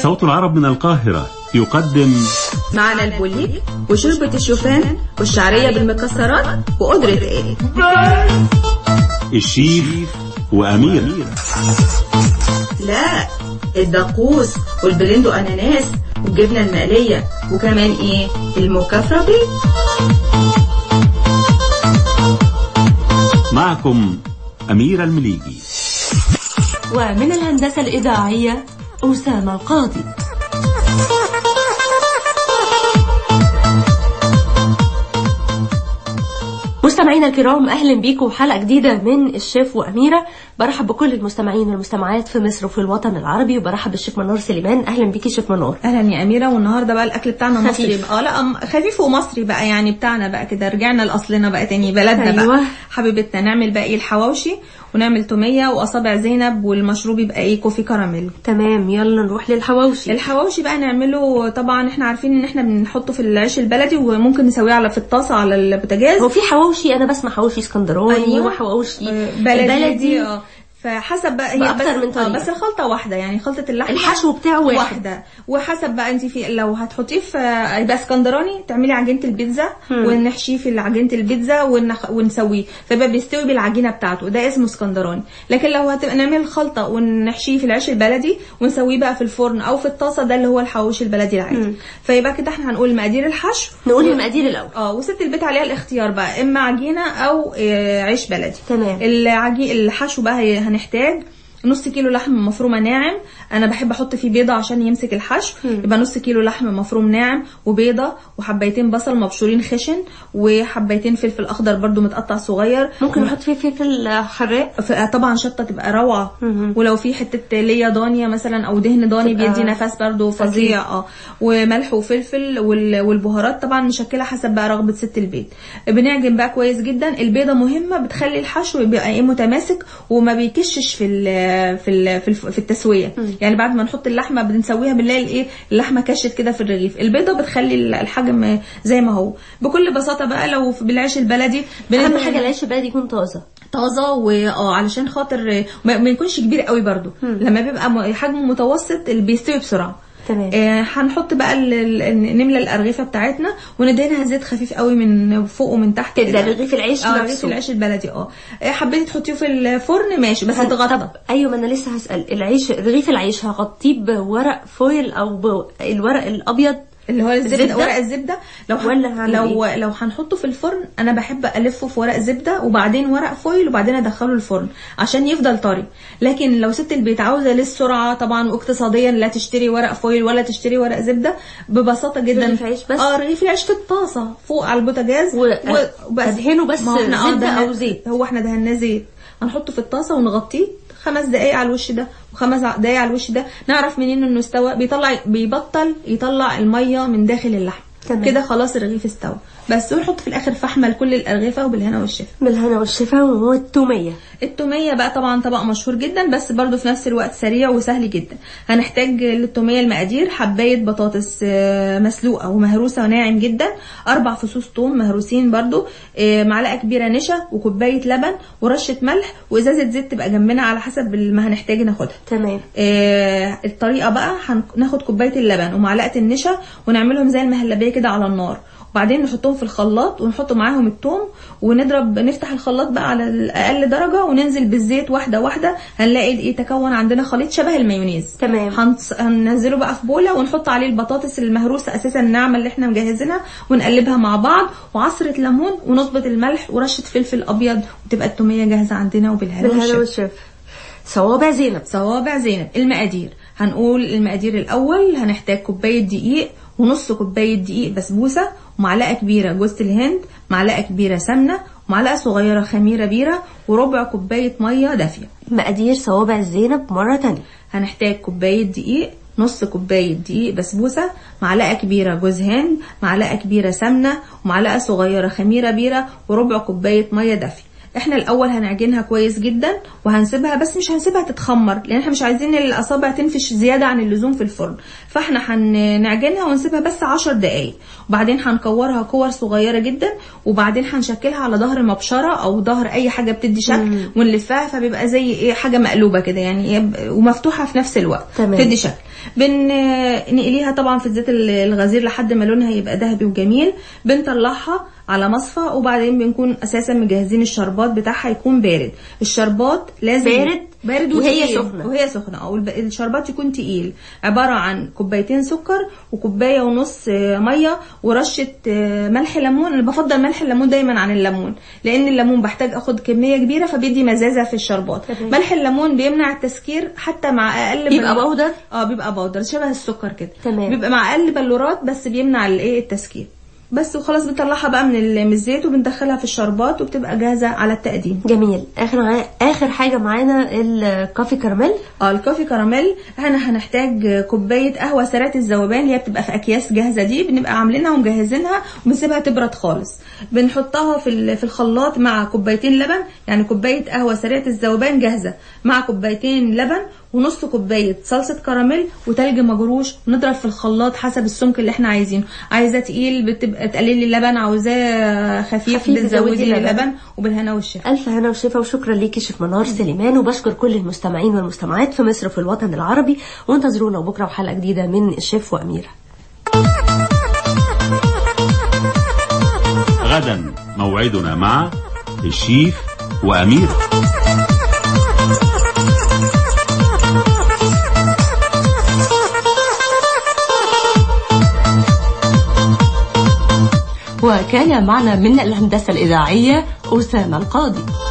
صوت العرب من القاهرة يقدم معنا البوليك وشوربة الشوفان والشعرية بالمكسرات وقدرة ايه الشيف وأمير لا الدقوس والبلندو اناناس والجبنة المقلية وكمان ايه المكافرة بيه معكم أمير المليجي ومن الهندسة الإذاعية أسامة القاضي مستمعينا الكرام اهلا بيكم حلقه جديده من الشيف واميره برحب بكل المستمعين والمستمعات في مصر وفي الوطن العربي وبرحب بالشيف منور سليمان اهلا بيكي شيف منور اهلا يا اميره والنهارده بقى الاكل بتاعنا خفيف. مصري بقى اه لا أم- خفيف ومصري بقى يعني بتاعنا بقى كده رجعنا لاصلنا بقى تاني بلدنا أيوة. بقى حبيبتنا نعمل بقى ايه الحواوشي ونعمل توميه واصابع زينب والمشروب يبقى ايه كوفي كراميل تمام يلا نروح للحواوشي الحواوشي بقى نعمله طبعا احنا عارفين ان احنا بنحطه في العيش البلدي وممكن نسويه على في الطاسه على البوتاجاز هو في حواوشي انا بسمع حواوشي اسكندراني أيوة. وحواوشي آه، بلدي, بلدي اه فحسب بقى هي بأكتر بس من طريقة. آه، بس الخلطه واحده يعني خلطه اللحمه الحشو بتاعه واحد. واحده وحسب بقى انت في لو هتحطيه في يبقى اسكندراني تعملي عجينه البيتزا ونحشيه في عجينه البيتزا ونخ... ونسويه فيبقى بيستوي بالعجينه بتاعته ده اسمه اسكندراني لكن لو هتبقى نعمل الخلطه ونحشيه في العيش البلدي ونسويه بقى في الفرن او في الطاسه ده اللي هو الحواوشي البلدي العادي فيبقى كده احنا هنقول مقادير الحشو نقول المقادير الاول اه وست البيت عليها الاختيار بقى اما عجينه او آه، عيش بلدي تمام. العجي الحشو بقى هي- هنحتاج نص كيلو لحم مفرومه ناعم انا بحب احط فيه بيضه عشان يمسك الحشو يبقى نص كيلو لحم مفروم ناعم وبيضه وحبايتين بصل مبشورين خشن وحبايتين فلفل اخضر برضو متقطع صغير ممكن نحط فيه فلفل حراق ف- طبعا شطه تبقى روعه مهم. ولو في حته ليا ضانيه مثلا او دهن ضاني تبقى بيدي نفس برضو فظيع اه وملح وفلفل وال- والبهارات طبعا مشكله حسب بقى رغبه ست البيت بنعجن بقى كويس جدا البيضه مهمه بتخلي الحشو يبقى ايه متماسك وما بيكشش في ال في ال في, الف- في التسويه يعني بعد ما نحط اللحمه بنسويها بنلاقي الايه اللحمه كشت كده في الرغيف البيضه بتخلي الحجم زي ما هو بكل بساطه بقى لو في- بالعيش البلدي اهم بنبدأ- حاجه العيش البلدي يكون طازه طازه واه علشان خاطر ما, ما يكونش كبير قوي برضو لما بيبقى م- حجمه متوسط اللي بيستوي بسرعه تمام. آه هنحط بقى ال- ال- نملى الارغفه بتاعتنا وندهنها زيت خفيف قوي من فوق ومن تحت كده كده. رغيف العيش اه نفسه. رغيف العيش البلدي اه آه، حبيتي تحطيه في الفرن ماشي بس طب تغطى ايوه ما انا لسه هسال العيش رغيف العيش هغطيه بورق فويل او بالورق الابيض اللي هو الزبده الزبدة؟ ورق الزبده لو هن- ولا هعمل لو لو هنحطه في الفرن انا بحب الفه في ورق زبده وبعدين ورق فويل وبعدين ادخله الفرن عشان يفضل طري لكن لو ست البيت عاوزه للسرعه طبعا واقتصاديا لا تشتري ورق فويل ولا تشتري ورق زبده ببساطه جدا رغيف عيش بس؟ اه رغيف العيش في الطاسه فوق على البوتاجاز و- وبس أدهنه بس ما هو إحنا آه زبدة دهنا- أو زيت. هو احنا دهناه زيت هنحطه في الطاسه ونغطيه خمس دقايق على الوش ده وخمس ع- دقايق على الوش ده نعرف منين انه استوى بيطلع بيبطل يطلع الميه من داخل اللحم تمام. كده خلاص الرغيف استوى بس ونحط في الاخر فحمه لكل الارغفه وبالهنا والشفا بالهنا والشفا والتوميه التوميه بقى طبعا طبق مشهور جدا بس برضو في نفس الوقت سريع وسهل جدا هنحتاج للتوميه المقادير حبايه بطاطس آه، مسلوقه ومهروسه وناعم جدا اربع فصوص توم مهروسين برضو آه، معلقه كبيره نشا وكوبايه لبن ورشه ملح وازازه زيت تبقى جنبنا على حسب ما هنحتاج ناخدها تمام آه، الطريقه بقى هناخد كوبايه اللبن ومعلقه النشا ونعملهم زي المهلبيه كده على النار وبعدين نحطهم في الخلاط ونحط معاهم الثوم ونضرب نفتح الخلاط بقى على اقل درجه وننزل بالزيت واحده واحده هنلاقي ايه تكون عندنا خليط شبه المايونيز تمام. هنص- هننزله بقى في بوله ونحط عليه البطاطس المهروسه اساسا الناعمه اللي احنا مجهزينها ونقلبها مع بعض وعصره ليمون ونظبط الملح ورشه فلفل ابيض وتبقى التوميه جاهزه عندنا وبالهنا بالهنا والشفا والشفا صوابع زينب صوابع زينب المقادير هنقول المقادير الاول هنحتاج كوبايه دقيق ونص كوبايه دقيق بسبوسه ومعلقه كبيره جوز الهند معلقه كبيره سمنه ومعلقه صغيره خميره بيره وربع كوبايه ميه دافيه مقادير صوابع زينب مرة تانية هنحتاج كوبايه دقيق نص كوباية دقيق بسبوسة معلقة كبيرة جوز هند معلقة كبيرة سمنة ومعلقة صغيرة خميرة بيرة وربع كوباية مية دافية احنا الاول هنعجنها كويس جدا وهنسيبها بس مش هنسيبها تتخمر لان احنا مش عايزين الاصابع تنفش زياده عن اللزوم في الفرن فاحنا هنعجنها ونسيبها بس 10 دقايق وبعدين هنكورها كور صغيره جدا وبعدين هنشكلها على ظهر مبشره او ظهر اي حاجه بتدي شكل ونلفها فبيبقى زي ايه حاجه مقلوبه كده يعني يب- ومفتوحه في نفس الوقت تمام. تدي شكل بنقليها طبعا في الزيت الغزير لحد ما لونها يبقى ذهبي وجميل بنطلعها على مصفى وبعدين بنكون اساسا مجهزين الشربات بتاعها يكون بارد الشربات لازم بارد؟ بارد وهي وتقيل. سخنة. وهي سخنه او الب- الشربات يكون تقيل عباره عن كوبايتين سكر وكوبايه ونص آه، ميه ورشه آه، ملح ليمون انا بفضل ملح الليمون دايما عن الليمون لان الليمون بحتاج اخد كميه كبيره فبيدي مزازه في الشربات تمام. ملح الليمون بيمنع التسكير حتى مع اقل بيبقى بل- بودر؟ اه بيبقى بودر شبه السكر كده تمام. بيبقى مع اقل بلورات بس بيمنع الايه التسكير بس وخلاص بنطلعها بقى من ال- من الزيت وبندخلها في الشربات وبتبقى جاهزه على التقديم جميل اخر ع- اخر حاجه معانا الكافي كراميل اه الكوفي كراميل احنا هنحتاج كوبايه قهوه سريعه الذوبان اللي هي بتبقى في اكياس جاهزه دي بنبقى عاملينها ومجهزينها وبنسيبها تبرد خالص بنحطها في ال- في الخلاط مع كوبايتين لبن يعني كوبايه قهوه سريعه الذوبان جاهزه مع كوبايتين لبن ونص كوبايه صلصه كراميل وتلج مجروش ونضرب في الخلاط حسب السمك اللي احنا عايزينه عايزاه تقيل بتبقى تقللي اللبن عاوزاه خفيف, خفيف بتزودي تزودي لي اللبن. اللبن وبالهنا والشفا الف هنا وشفا وشكرا ليكي شيف منار سليمان وبشكر كل المستمعين والمستمعات في مصر وفي الوطن العربي وانتظرونا بكره وحلقه جديده من الشيف واميره غدا موعدنا مع الشيف وأميرة وكان معنا من الهندسه الاذاعيه اسامه القاضي